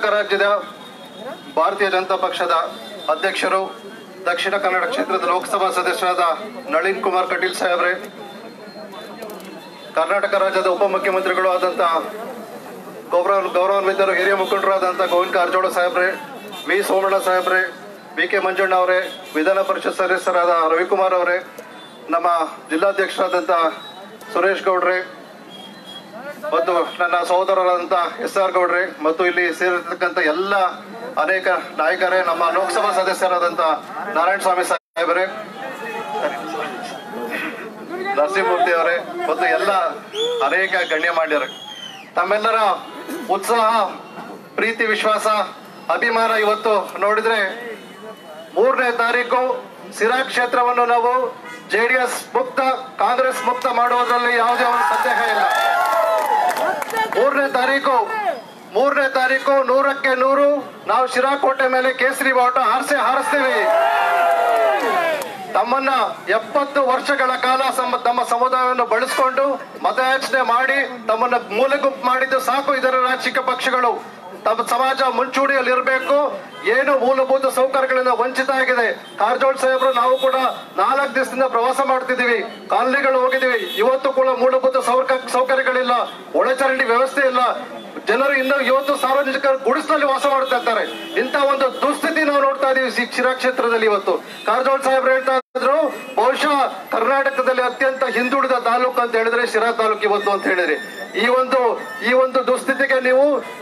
ರಾಜ್ಯದ ಭಾರತೀಯ ಜನತಾ ಪಕ್ಷದ ಅಧ್ಯಕ್ಷರು ದಕ್ಷಿಣ ಕನ್ನಡ ಕ್ಷೇತ್ರದ ಲೋಕಸಭಾ ಸದಸ್ಯರಾದ ನಳಿನ್ ಕುಮಾರ್ ಕಟೀಲ್ ಸಾಹೇಬ್ರೆ ಕರ್ನಾಟಕ ರಾಜ್ಯದ ಉಪಮುಖ್ಯಮಂತ್ರಿಗಳು ಆದಂತ ಗೌರವ ಗೌರವಾನ್ವಿತರು ಹಿರಿಯ ಮುಖಂಡರಾದಂಥ ಗೋವಿಂದ ಕಾರಜೋಳ ಸಾಹೇಬ್ರೆ ವಿ ಸೋಮಣ್ಣ ಸಾಹೇಬ್ರೆ ವಿ ಕೆ ಮಂಜಣ್ಣ ಅವರೇ ವಿಧಾನ ಪರಿಷತ್ ಸದಸ್ಯರಾದ ರವಿಕುಮಾರ್ ಅವರೇ ನಮ್ಮ ಜಿಲ್ಲಾಧ್ಯಕ್ಷರಾದಂಥ ಸುರೇಶ್ ಗೌಡ್ರೆ ಮತ್ತು ನನ್ನ ಸಹೋದರರಾದಂಥ ಎಸ್ ಆರ್ ಗೌಡ್ರೆ ಮತ್ತು ಇಲ್ಲಿ ಸೇರಿರ್ತಕ್ಕಂಥ ಎಲ್ಲ ಅನೇಕ ನಾಯಕರೇ ನಮ್ಮ ಲೋಕಸಭಾ ಸದಸ್ಯರಾದಂಥ ನಾರಾಯಣ ಸ್ವಾಮಿ ಸಾಹೇಬರೇ ನರಸಿಂಹಮೂರ್ತಿ ಅವರೇ ಮತ್ತು ಎಲ್ಲ ಅನೇಕ ಗಣ್ಯಮಾನ್ಯರು ತಮ್ಮೆಲ್ಲರ ಉತ್ಸಾಹ ಪ್ರೀತಿ ವಿಶ್ವಾಸ ಅಭಿಮಾನ ಇವತ್ತು ನೋಡಿದ್ರೆ ಮೂರನೇ ತಾರೀಕು ಸಿರಾ ಕ್ಷೇತ್ರವನ್ನು ನಾವು ಜೆಡಿಎಸ್ ಮುಕ್ತ ಕಾಂಗ್ರೆಸ್ ಮುಕ್ತ ಮಾಡುವುದರಲ್ಲಿ ಯಾವುದೇ ಒಂದು ಸಂದೇಹ ಇಲ್ಲ ಮೂರನೇ ತಾರೀಕು ಮೂರನೇ ತಾರೀಕು ನೂರಕ್ಕೆ ನೂರು ನಾವು ಶಿರಾಕೋಟೆ ಮೇಲೆ ಕೇಸರಿ ಬಾವುಟ ಹಾರಿಸಿ ಹಾರಿಸ್ತೀವಿ ತಮ್ಮನ್ನ ಎಪ್ಪತ್ತು ವರ್ಷಗಳ ಕಾಲ ಸಮ- ತಮ್ಮ ಸಮುದಾಯವನ್ನು ಬಳಸಿಕೊಂಡು ಮತಯಾಚನೆ ಮಾಡಿ ತಮ್ಮನ್ನ ಮೂಲೆ ಗುಂಪು ಮಾಡಿದ್ದು ಸಾಕು ಇದರ ರಾಜಕೀಯ ಪಕ್ಷಗಳು ತಮ್ಮ ಸಮಾಜ ಮುಂಚೂಣಿಯಲ್ಲಿ ಇರಬೇಕು ಏನು ಮೂಲಭೂತ ಸೌಕರ್ಯಗಳಿಂದ ವಂಚಿತ ಆಗಿದೆ ಕಾರಜೋಳ್ ಸಾಹೇಬರು ನಾವು ಕೂಡ ನಾಲ್ಕು ದಿವಸದಿಂದ ಪ್ರವಾಸ ಮಾಡ್ತಿದೀವಿ ಕಾಲನಿಗಳು ಹೋಗಿದೀವಿ ಇವತ್ತು ಕೂಡ ಮೂಲಭೂತ ಸೌಕ ಸೌಕರ್ಯಗಳಿಲ್ಲ ಒಳಚರಂಡಿ ವ್ಯವಸ್ಥೆ ಇಲ್ಲ ಜನರು ಇನ್ನು ಇವತ್ತು ಸಾರ್ವಜನಿಕರ ಗುಡಿಸಲಲ್ಲಿ ವಾಸ ಮಾಡ್ತಾ ಇದ್ದಾರೆ ಇಂತ ಒಂದು ದುಸ್ಥಿತಿ ನಾವು ನೋಡ್ತಾ ಇದೀವಿ ಸಿ- ಶಿರಾ ಕ್ಷೇತ್ರದಲ್ಲಿ ಇವತ್ತು ಕಾರಜೋಳ್ ಸಾಹೇಬ್ರು ಹೇಳ್ತಾ ಇದ್ರು ಬಹುಶಃ ಕರ್ನಾಟಕದಲ್ಲಿ ಅತ್ಯಂತ ಹಿಂದುಳಿದ ತಾಲೂಕು ಅಂತ ಹೇಳಿದ್ರೆ ಶಿರಾ ತಾಲೂಕು ಇವತ್ತು ಅಂತ ಹೇಳಿದ್ರಿ ಈ ಒಂದು ಈ ಒಂದು ದುಸ್ಥಿತಿಗೆ ನೀವು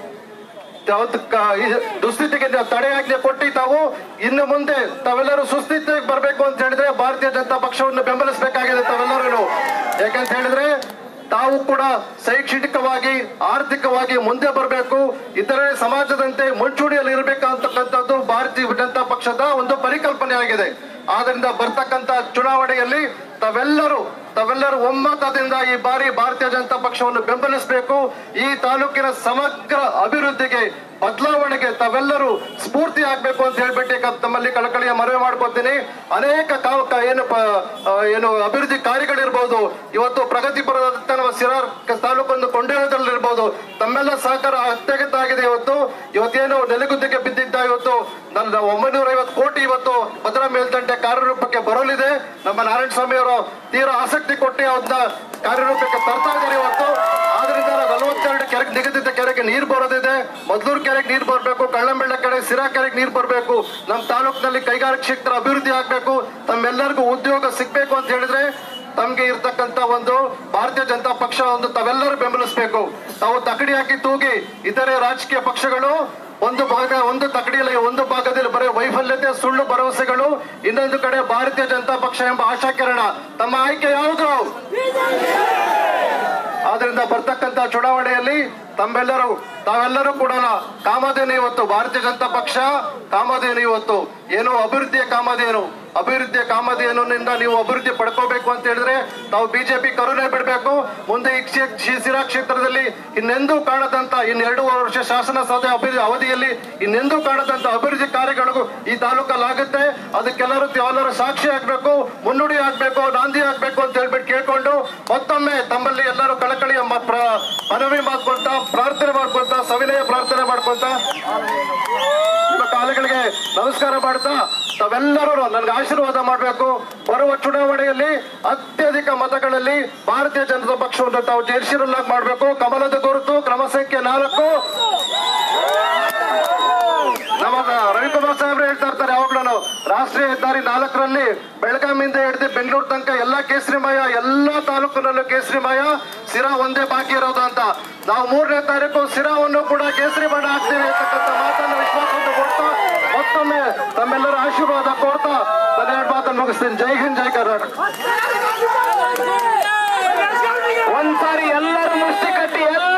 ಯಾವತ್ತು ಕ- ಈ ದುಸ್ಥಿತಿಗೆ ನಾವು ತಡೆಯಾಜ್ಞೆ ಕೊಟ್ಟು ತಾವು ಇನ್ನು ಮುಂದೆ ತಾವೆಲ್ಲರೂ ಸುಸ್ಥಿತಿಗೆ ಬರಬೇಕು ಅಂತ ಹೇಳಿದ್ರೆ ಭಾರತೀಯ ಜನತಾ ಪಕ್ಷವನ್ನು ಬೆಂಬಲಿಸಬೇಕಾಗಿದೆ ತಾವೆಲ್ಲರೂ ಯಾಕಂತ ಹೇಳಿದ್ರೆ ತಾವು ಕೂಡ ಶೈಕ್ಷಣಿಕವಾಗಿ ಆರ್ಥಿಕವಾಗಿ ಮುಂದೆ ಬರಬೇಕು ಇತರೆ ಸಮಾಜದಂತೆ ಮುಂಚೂಣಿಯಲ್ಲಿ ಇರಬೇಕು ಅಂತಕ್ಕಂಥದ್ದು ಭಾರತೀಯ ಜನತಾ ಪಕ್ಷದ ಒಂದು ಪರಿಕಲ್ಪನೆ ಆಗಿದೆ ಆದ್ರಿಂದ ಬರ್ತಕ್ಕಂತ ಚುನಾವಣೆಯಲ್ಲಿ ತಾವೆಲ್ಲರೂ ತಾವೆಲ್ಲರೂ ಒಮ್ಮತದಿಂದ ಈ ಬಾರಿ ಭಾರತೀಯ ಜನತಾ ಪಕ್ಷವನ್ನು ಬೆಂಬಲಿಸಬೇಕು ಈ ತಾಲೂಕಿನ ಸಮಗ್ರ ಅಭಿವೃದ್ಧಿಗೆ ಬದಲಾವಣೆಗೆ ತಾವೆಲ್ಲರೂ ಸ್ಫೂರ್ತಿ ಆಗ್ಬೇಕು ಅಂತ ಹೇಳ್ಬಿಟ್ಟು ಈಗ ತಮ್ಮಲ್ಲಿ ಕಳಕಳಿಯ ಮನವಿ ಮಾಡ್ಕೊತೀನಿ ಅನೇಕ ಕಾವ- ಕ- ಏನು ಪ- ಆ, ಏನು ಅಭಿವೃದ್ಧಿ ಕಾರ್ಯಗಳಿರ್ಬೋದು ಇವತ್ತು ಪ್ರಗತಿಪರದಂತ ನಮ್ಮ ಸಿರಾರ್ ಕ- ತಾಲೂಕನ್ನು ಕೊಂಡೊಯ್ಯೋದ್ರಲ್ಲಿರ್ಬೋದು ತಮ್ಮೆಲ್ಲ ಸಹಕಾರ ಅತ್ಯಗತ್ಯ ಆಗಿದೆ ಇವತ್ತು ಇವತ್ತೇನು ನೆಲೆಗುದ್ದಿಗೆ ಬಿದ್ದಿದ್ದ ಇವತ್ತು ನನ್ನ ಒಂಬೈನೂರ ಐವತ್ತು ಕೋಟಿ ಇವತ್ತು ಭದ್ರಾ ಮೇಲ್ದಂಡೆ ಕಾರ್ಯರೂಪಕ್ಕೆ ಬರಲಿದೆ ನಮ್ಮ ನಾರಾಯಣ ಸ್ವಾಮಿ ಅವರು ತೀರಾ ಆಸಕ್ತಿ ಕೊಟ್ಟು ಅದನ್ನ ಕಾರ್ಯರೂಪಕ್ಕೆ ತರ್ತಾ ಇದ್ದಾರೆ ಇವತ್ತು ಆದ್ರಿಂದ ನಲವತ್ತೆರಡು ಕೆರೆಗೆ ನಿಗದಿತ ಕೆರೆಗೆ ನೀರು ಬರೋದಿದೆ ಮೊದಲೂರು ಕೆರೆಗೆ ನೀರು ಬರಬೇಕು ಕಳ್ಳಂಬೆಳ್ಳ ಕೆರೆ ಸಿರಾ ಕೆರೆಗೆ ನೀರು ಬರಬೇಕು ನಮ್ಮ ತಾಲೂಕಿನಲ್ಲಿ ಕೈಗಾರಿಕಾ ಕ್ಷೇತ್ರ ಅಭಿವೃದ್ಧಿ ಆಗ್ಬೇಕು ತಮ್ಮೆಲ್ಲರಿಗೂ ಉದ್ಯೋಗ ಸಿಗ್ಬೇಕು ಅಂತ ಹೇಳಿದ್ರೆ ತಮ್ಗೆ ಇರ್ತಕ್ಕಂತ ಒಂದು ಭಾರತೀಯ ಜನತಾ ಪಕ್ಷ ಒಂದು ತಾವೆಲ್ಲರೂ ಬೆಂಬಲಿಸಬೇಕು ತಾವು ತಕಡಿ ಹಾಕಿ ತೂಗಿ ಇತರೆ ರಾಜಕೀಯ ಪಕ್ಷಗಳು ಒಂದು ಭಾಗ ಒಂದು ತಕಡಿಯಲ್ಲಿ ಒಂದು ಭಾಗದಲ್ಲಿ ಬರೀ ವೈಫಲ್ಯತೆ ಸುಳ್ಳು ಭರವಸೆಗಳು ಇನ್ನೊಂದು ಕಡೆ ಭಾರತೀಯ ಜನತಾ ಪಕ್ಷ ಎಂಬ ಆಶಾಕಿರಣ ತಮ್ಮ ಆಯ್ಕೆ ಯಾವುದು ಆದ್ರಿಂದ ಬರ್ತಕ್ಕಂತ ಚುನಾವಣೆಯಲ್ಲಿ ತಮ್ಮೆಲ್ಲರೂ ತಾವೆಲ್ಲರೂ ಕೂಡ ಕಾಮಧೇನು ಇವತ್ತು ಭಾರತೀಯ ಜನತಾ ಪಕ್ಷ ಕಾಮಧೇನು ಇವತ್ತು ಏನು ಅಭಿವೃದ್ಧಿಯ ಕಾಮಧೇನು ಅಭಿವೃದ್ಧಿಯ ಕಾಮಧೇನುನಿಂದ ನೀವು ಅಭಿವೃದ್ಧಿ ಪಡ್ಕೋಬೇಕು ಅಂತ ಹೇಳಿದ್ರೆ ತಾವು ಬಿಜೆಪಿ ಕರುಣೆ ಬಿಡಬೇಕು ಮುಂದೆ ಈ ಕ್ಷೇ- ಶಿ- ಶಿರಾ ಕ್ಷೇತ್ರದಲ್ಲಿ ಇನ್ನೆಂದೂ ಕಾಣದಂತ ಇನ್ನೆರಡು ವರ್ಷ ಶಾಸನ ಸಭೆ ಅಭಿವೃದ್ಧಿ ಅವಧಿಯಲ್ಲಿ ಇನ್ನೆಂದೂ ಕಾಣದಂತ ಅಭಿವೃದ್ಧಿ ಕಾರ್ಯಗಳಿಗೂ ಈ ತಾಲೂಕಲ್ಲಿ ಆಗುತ್ತೆ ಅದಕ್ಕೆಲ್ಲರೂ ತಾವೆಲ್ಲರೂ ಸಾಕ್ಷಿ ಆಗ್ಬೇಕು ಮುನ್ನುಡಿ ಆಗ್ಬೇಕು ನಾಂದಿ ಆಗ್ಬೇಕು ಅಂತ ಹೇಳ್ಬಿಟ್ಟು ಕೇಳ್ಕೊಂಡು ಮತ್ತೊಮ್ಮೆ ತಮ್ಮಲ್ಲಿ ಎಲ್ಲರೂ ಕಳಕಳಿಯ ಮ- ಪ್ರ- ಮನವಿ ಮಾಡ್ಕೊಂತ ಪ್ರಾರ್ಥನೆ ಮಾಡ್ಕೊಂತ ಸವಿನಯ ಪ್ರಾರ್ಥನೆ ಮಾಡ್ಕೊಂತ ನಿಮ್ಮ ಕಾಲಗಳಿಗೆ ನಮಸ್ಕಾರ ಮಾಡ್ತಾ ತಾವೆಲ್ಲರೂ ನನ್ಗೆ ಆಶೀರ್ವಾದ ಮಾಡಬೇಕು ಬರುವ ಚುನಾವಣೆಯಲ್ಲಿ ಅತ್ಯಧಿಕ ಮತಗಳಲ್ಲಿ ಭಾರತೀಯ ಜನತಾ ಪಕ್ಷವನ್ನು ತಾವು ಜಯಶೀಲನಾಗಿ ಮಾಡಬೇಕು ಕಮಲದ ಗುರುತು ಕ್ರಮ ಸಂಖ್ಯೆ ನಾಲ್ಕು ನಮ್ಮ ರವಿಕುಮಾರ್ ಸಾಹೇಬ್ರು ಹೇಳ್ತಾ ಇರ್ತಾರೆ ಯಾವಾಗ್ಲೂ ರಾಷ್ಟ್ರೀಯ ಹೆದ್ದಾರಿ ನಾಲ್ಕರಲ್ಲಿ ಬೆಳಗಾವಿಯಿಂದ ಹಿಡಿದು ಬೆಂಗಳೂರು ತನಕ ಎಲ್ಲಾ ಕೇಸರಿಮಯ ಎಲ್ಲಾ ತಾಲೂಕಿನಲ್ಲೂ ಕೇಸರಿಮಯ ಸಿರಾ ಒಂದೇ ಬಾಕಿ ಇರೋದು ಅಂತ ನಾವು ಮೂರನೇ ತಾರೀಕು ಸಿರಾವನ್ನು ಕೂಡ ಕೇಸರಿ ಬಣ್ಣ ಹಾಕ್ತೀವಿ ಅಂತಕ್ಕಂಥ ಮಾತನ್ನು ವಿಶ್ವಾಸವನ್ನು ಕೊಡ್ತಾ ಮತ್ತೊಮ್ಮೆ ತಮ್ಮೆಲ್ಲರ ಆಶೀರ್ವಾದ ಕೋರ್ತಾ ನನ್ನ ಎರಡು ಮಾತನ್ನು ಮುಗಿಸ್ತೀನಿ ಜೈ ಹಿಂದ್ ಜೈ ಕರ್ನಾಟಕ ಒಂದ್ಸಾರಿ ಎಲ್ಲರೂ ಮುಷ್ಟಿ ಕಟ್ಟಿ ಎಲ್ಲ